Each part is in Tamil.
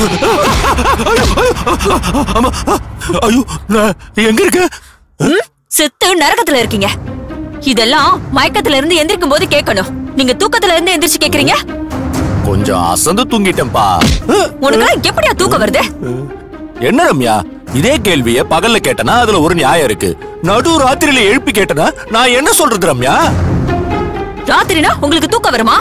ஆமா ஐயோ நான் எங்க இருக்கேன் ம், செத்து நரகத்துல இருக்கீங்க இதெல்லாம் மயக்கத்துல இருந்து எந்திரிக்கும் போது கேட்கணும் நீங்க தூக்கத்துல இருந்து எந்திரிச்சு கேக்குறீங்க கொஞ்சம் அசந்து தூங்கிட்டேன்பா உனக்கு எப்படியா தூக்கம் வருது என்ன ரம்யா இதே கேள்விய பகல்ல கேட்டனா அதுல ஒரு நியாயம் இருக்கு நடு ராத்திரியில எழுப்பி கேட்டனா நான் என்ன சொல்றது ரம்யா ராத்திரினா உங்களுக்கு தூக்கம் வருமா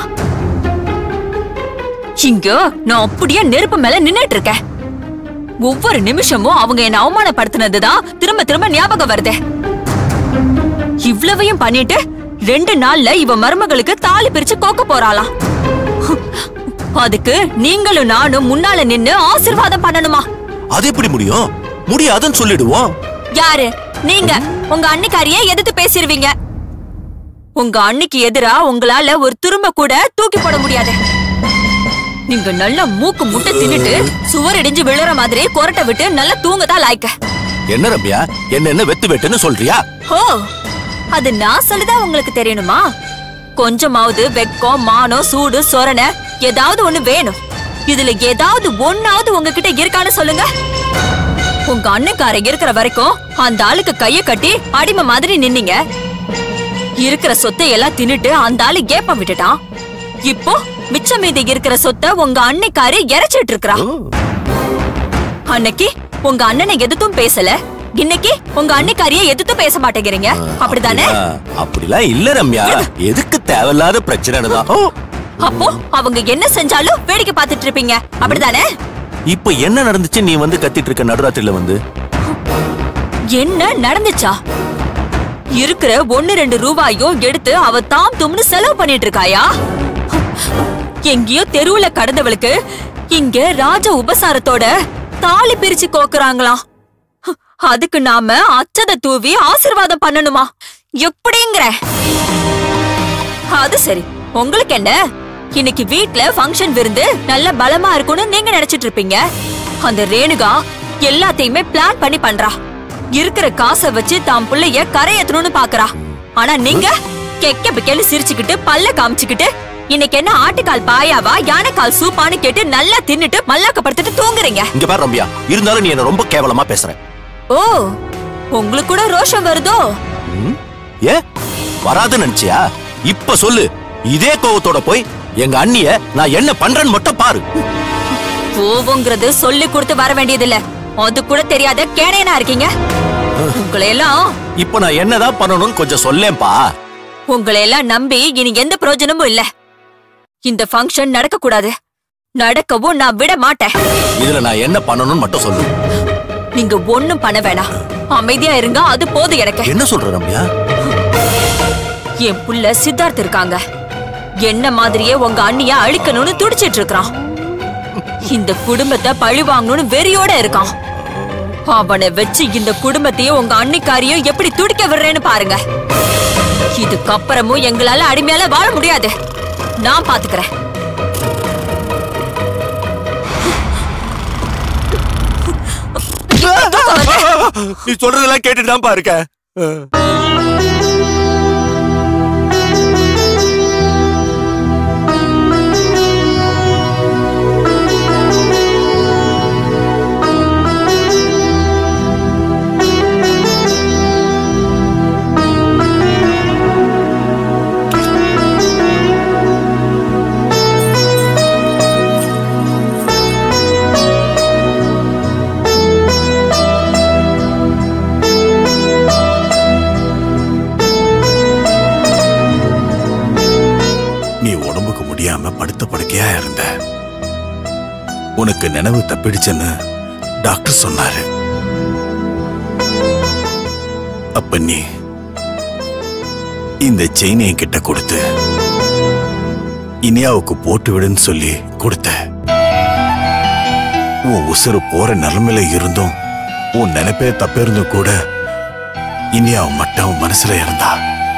இங்க நான் அப்படியே நெருப்பு மேல நின்னுட்டு இருக்கேன் ஒவ்வொரு நிமிஷமும் அவங்க என்ன அவமானப்படுத்தினதுதான் திரும்ப திரும்ப ஞாபகம் வருது இவ்வளவையும் பண்ணிட்டு ரெண்டு நாள்ல இவ மருமகளுக்கு தாலி பிரிச்சு கோக்க போறாளாம் அதுக்கு நீங்களும் நானும் முன்னால நின்னு ஆசீர்வாதம் பண்ணணுமா அது எப்படி முடியும் முடியாதுன்னு சொல்லிடுவோம் யாரு நீங்க உங்க அன்னிக்காரிய எதிர்த்து பேசிருவீங்க உங்க அன்னிக்கு எதிரா உங்களால ஒரு துரும்ப கூட தூக்கி போட முடியாது நீங்க நல்லா மூக்கு முட்டை தின்னுட்டு சுவர் இடிஞ்சு விழுற மாதிரி கொரட்டை விட்டு நல்லா தூங்கதான் லாய்க்க என்ன ரம்யா என்ன என்ன வெத்து வெட்டுன்னு சொல்றியா ஹோ அது நான் சொல்லிதான் உங்களுக்கு தெரியணுமா கொஞ்சமாவது வெக்கம் மானம் சூடு சொரண ஏதாவது ஒண்ணு வேணும் இதுல ஏதாவது ஒண்ணாவது உங்ககிட்ட இருக்கான்னு சொல்லுங்க உங்க அண்ணன்கார இருக்கிற வரைக்கும் அந்த ஆளுக்கு கைய கட்டி அடிமை மாதிரி நின்னீங்க இருக்கிற சொத்தை எல்லாம் தின்னுட்டு அந்த ஆளு ஏப்பம் விட்டுட்டான் இப்போ மிச்சம் மீதி இருக்கிற சொத்தை உங்க அன்னைக்காரு இறைச்சிட்டு இருக்கறா அன்னைக்கு உங்க அண்ணனை எதுத்தும் பேசல இன்னைக்கு உங்க அன்னைக்காரிய எதுத்தும் பேச மாட்டேங்கிறீங்க அப்படிதானே அப்படியா? அப்படிலாம் இல்ல ரம்யா எதுக்கு தேவையில்லாத பிரச்சனைதான் ஓ, அப்போ அவங்க என்ன செஞ்சாலும் வேடிக்கை பார்த்துட்டு இருப்பீங்க அப்படிதானே இப்ப என்ன நடந்துச்சு நீ வந்து கத்திட்டு இருக்க நடுராத்திரில வந்து என்ன நடந்துச்சா இருக்கிற ஒன்னு ரெண்டு ரூபாயும் எடுத்து அவ தாம் தும்னு செலவு பண்ணிட்டு இருக்காயா எங்கேயோ தெருவுல கடந்தவளுக்கு இங்க ராஜ உபசாரத்தோட தாலி பிரிச்சு கோக்குறாங்களாம் அதுக்கு நாம அச்சத தூவி ஆசீர்வாதம் பண்ணணுமா எப்படிங்கிற அது சரி உங்களுக்கு என்ன இன்னைக்கு வீட்ல ஃபங்க்ஷன் விருந்து நல்ல பலமா இருக்கும்னு நீங்க நினைச்சிட்டு இருப்பீங்க அந்த ரேணுகா எல்லாத்தையுமே பிளான் பண்ணி பண்றா இருக்கிற காசை வச்சு தாம் புள்ளைய கரையேத்தணும்னு பாக்குறா ஆனா நீங்க கெக்க பிக்கேன்னு சிரிச்சுக்கிட்டு பல்ல காமிச்சுக்கிட்டு இன்னைக்கு என்ன ஆட்டுக்கால் பாயாவா யானைக்கால் சூப்பான்னு கேட்டு நல்லா தின்னுட்டு மல்லாக்கப்படுத்திட்டு தூங்குறீங்க இங்க பாரு ரம்யா இருந்தாலும் நீ என்ன ரொம்ப கேவலமா பேசுற ஓ உங்களுக்கு கூட ரோஷம் வருதோ ம்? ஏ வராதுன்னு நினைச்சியா இப்ப சொல்லு இதே கோவத்தோட போய் எங்க அண்ணிய நான் என்ன பண்றேன்னு மட்டும் பாரு கோவங்கிறது சொல்லி கொடுத்து வர வேண்டியதில்ல அது கூட தெரியாத கேனையனா இருக்கீங்க உங்களை எல்லாம் இப்ப நான் என்னதான் பண்ணணும்னு கொஞ்சம் சொல்லேன்பா உங்களை எல்லாம் நம்பி இனி எந்த பிரயோஜனமும் இல்ல இந்த ஃபங்க்ஷன் நடக்க கூடாது நடக்கவும் நான் விட மாட்டேன் இதுல நான் என்ன பண்ணணும்னு மட்டும் சொல்லு நீங்க ஒண்ணும் பண்ண வேணாம் அமைதியா இருங்க அது போதும் எனக்கு என்ன சொல்ற ரம்யா என் புள்ள சித்தார்த் இருக்காங்க என்ன மாதிரியே உங்க அண்ணிய அழிக்கணும்னு துடிச்சிட்டு இருக்கான் இந்த குடும்பத்தை பழி வாங்கணும்னு வெறியோட இருக்கான் அவனை வச்சு இந்த குடும்பத்தையும் உங்க அன்னிக்காரியும் எப்படி துடிக்க விடுறேன்னு பாருங்க இதுக்கப்புறமும் எங்களால அடிமையால வாழ முடியாது நான் பாத்துக்கிறேன் நீ சொல்றதெல்லாம் கேட்டுட்டு தான் பாருக்க நீ உடம்புக்கு முடியாம படுத்த படுக்கையா இருந்த உனக்கு நினைவு தப்பிடுச்சுன்னு டாக்டர் சொன்னாரு அப்ப நீ இந்த செயினை என்கிட்ட கொடுத்து இனியாவுக்கு போட்டு விடுன்னு சொல்லி கொடுத்த உன் உசுறு போற நிலைமையில இருந்தும் உன் நினைப்பே தப்பிருந்தும் கூட இனியா மட்டும் உன் மனசுல இருந்தா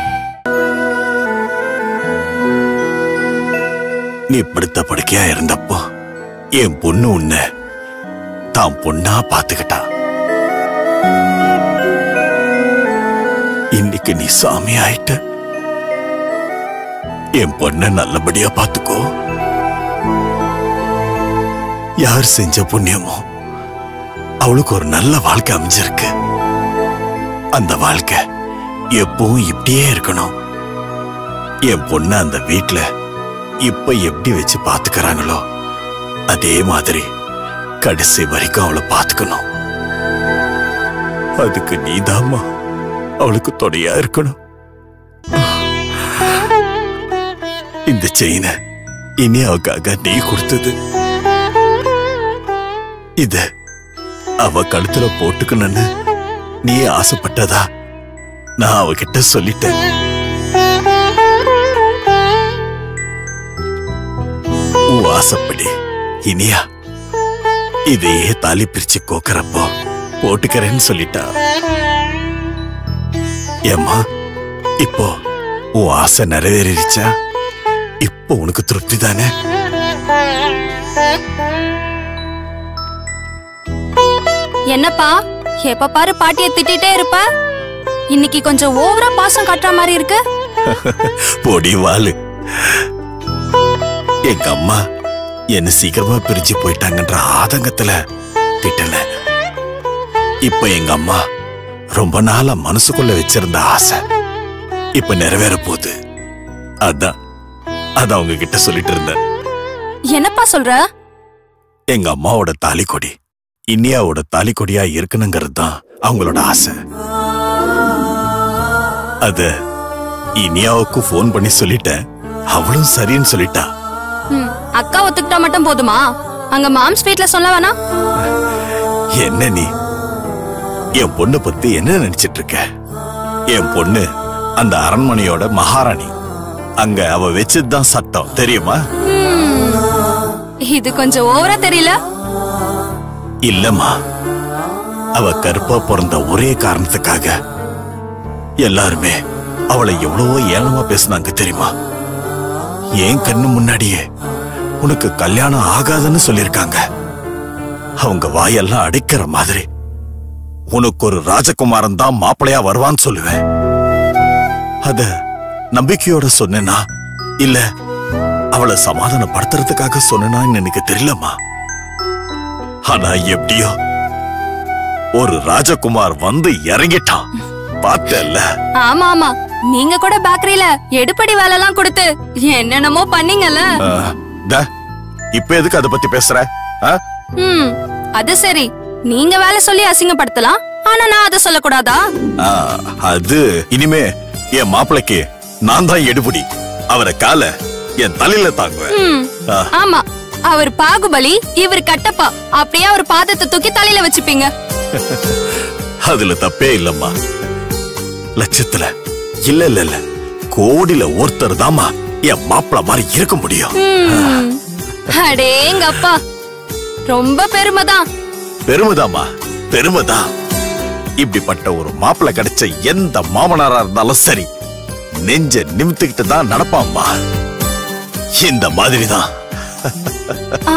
நீ படுத்த படுக்கையா இருந்தப்போ என் பொண்ணு உன்னை தான் பொண்ணா பாத்துக்கிட்டா இன்னைக்கு நீ சாமி ஆயிட்ட என் பொண்ண நல்லபடியா பாத்துக்கோ யார் செஞ்ச புண்ணியமோ அவளுக்கு ஒரு நல்ல வாழ்க்கை அமைஞ்சிருக்கு அந்த வாழ்க்கை எப்பவும் இப்படியே இருக்கணும் என் பொண்ணு அந்த வீட்ல இப்ப எப்படி வச்சு பாத்துக்கறாங்களோ அதே மாதிரி கடைசி வரைக்கும் அவளை பாத்துக்கணும் அதுக்கு நீதாம்மா அவளுக்கு துணையா இருக்கணும் இந்த செயினை இனி அவக்காக நீ கொடுத்தது இத அவ கழுத்துல போட்டுக்கணும்னு நீ ஆசைப்பட்டதா நான் அவகிட்ட சொல்லிட்டேன் உன் ஆசைப்படி இனியா இதையே தாலி பிரிச்சு கோக்கறப்போ போட்டுக்கிறேன்னு சொல்லிட்டா ஏம்மா இப்போ உன் ஆசை நிறைவேறிடுச்சா இப்போ உனக்கு திருப்தி தானே என்னப்பா எப்ப பாரு பாட்டிய திட்டிட்டே இருப்ப இன்னைக்கு கொஞ்சம் ஓவரா பாசம் காட்டுற மாதிரி இருக்கு பொடி வாளு எங்க அம்மா என்ன சீக்கிரமா பிரிஞ்சு போயிட்டாங்கன்ற ஆதங்கத்துல திட்டல இப்ப எங்க அம்மா ரொம்ப நாளா மனசுக்குள்ள வச்சிருந்த ஆசை இப்ப நிறைவேற போகுது அதான் அதான் அவங்க கிட்ட சொல்லிட்டு இருந்தேன் என்னப்பா சொல்ற எங்க அம்மாவோட தாலிக்கொடி இந்தியாவோட தாலிக்கொடியா இருக்கணுங்கிறது தான் அவங்களோட ஆசை அத இனியாவுக்கு ஃபோன் பண்ணி சொல்லிட்டேன் அவளும் சரின்னு சொல்லிட்டா ம், அக்கா ஒத்துக்கிட்டா மட்டும் போதுமா அங்க மாம்ஸ் வீட்ல சொல்ல வேணாம் என்ன நீ என் பொண்ணு பத்தி என்ன நினைச்சிட்டு இருக்க என் பொண்ணு அந்த அரண்மனையோட மகாராணி அங்க அவ வச்சதுதான் சட்டம் தெரியுமா இது கொஞ்சம் ஓவரா தெரியல இல்லம்மா அவ கருப்பா பிறந்த ஒரே காரணத்துக்காக எல்லாருமே அவளை எவ்வளவோ ஏளனமா பேசுனாங்க தெரியுமா ஏன் கண்ணு முன்னாடியே உனக்கு கல்யாணம் ஆகாதுன்னு சொல்லிருக்காங்க அவங்க வாயெல்லாம் அடைக்கிற மாதிரி உனக்கு ஒரு ராஜகுமாரன் தான் மாப்பிளையா வருவான்னு சொல்லுவேன் அத நம்பிக்கையோட சொன்னேனா இல்ல அவளை சமாதானப்படுத்துறதுக்காக சொன்னேனான்னு எனக்கு தெரியலம்மா ஆனா எப்படியோ ஒரு ராஜகுமார் வந்து இறங்கிட்டான் பார்த்தல்ல ஆமா ஆமா நீங்க கூட பேக்கரியில எடுப்படி வேலை எல்லாம் கொடுத்து என்னென்னமோ பண்ணீங்கல்ல ஆ, த, இப்ப எதுக்கு அத பத்தி பேசுற ஆ? ம் அது சரி நீங்க வேலை சொல்லி அசிங்கப்படுத்தலாம் ஆனா நான் அதை சொல்லக்கூடாதா ஆ, அது இனிமே என் மாப்பிளைக்கு நான் தான் எடுபடி அவரை கால என் தலையில தாங்குவேன் ம் ஆ, ஆமா அவர் பாகுபலி இவர் கட்டப்பா அப்படியே அவர் பாதத்தை தூக்கி தலையில வச்சுப்பீங்க அதுல தப்பே இல்லம்மா லட்சத்துல இல்ல இல்ல இல்ல கோடியில ஒருத்தர் தாமா என் மாப்பிள மாதிரி இருக்க முடியும் ம். அடேங்கப்பா ரொம்ப பெருமைதான் பெருமைதாம்மா பெருமைதான் இப்படிப்பட்ட ஒரு மாப்பிளை கிடைச்ச எந்த மாமனாரா இருந்தாலும் சரி நெஞ்ச நிமித்துக்கிட்டு தான் நடப்பாம்மா இந்த மாதிரிதான் ஆ?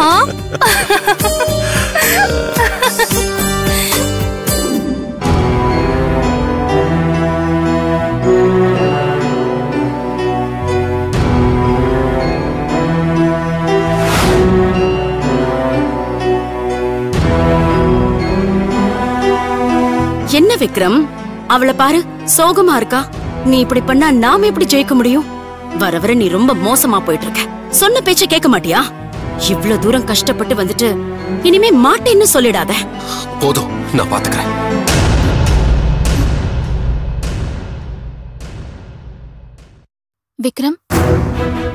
என்ன விக்ரம் அவளை பாரு சோகமா இருக்கா நீ இப்படி பண்ணா நாம எப்படி ஜெயிக்க முடியும் வர வர நீ ரொம்ப மோசமா போயிட்டு இருக்க சொன்ன பேச்ச கேட்க மாட்டியா இவ்ளோ தூரம் கஷ்டப்பட்டு வந்துட்டு இனிமே மாட்டேன்னு சொல்லிடாத போதும் நான் பாத்துக்கிறேன் விக்ரம்